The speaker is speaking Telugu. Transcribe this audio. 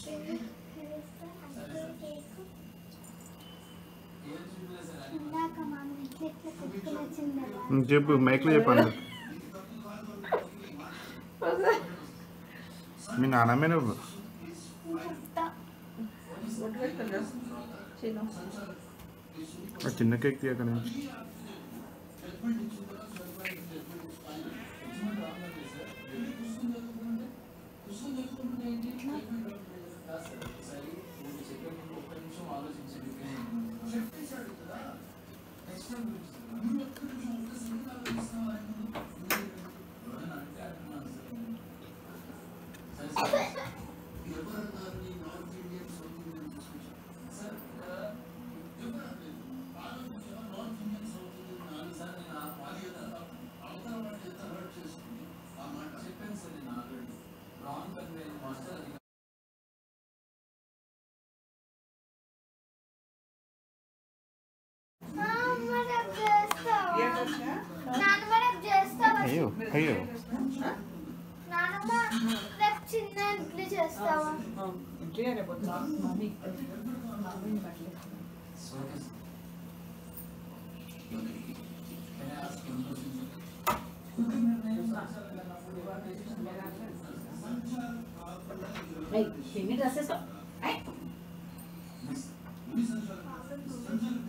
ఇందాక మా ఇంట్లో ఎట్లా పెట్టుకుని వచ్చింది కదా ఉమ్, చెప్పు మైక్లో చెప్పండి మీ నాన్నమే నువ్వు చెప్తా బొట్టు పెట్టుకుందా చిన్న ఆ చిన్న కేక్ తీయక నుంచి ఆ, మరి రేపు చేస్తావా? నాన్నమ్మ రేపు చేస్తావా? అయ్యో అయ్యో నాన్నమ్మ రేపు చిన్న ఇడ్లీ చేస్తావా ఇంటి రేపు మమ్మీ మమ్మీని బట్టలు ఎన్ని డ్రెస్సెస్ ఆ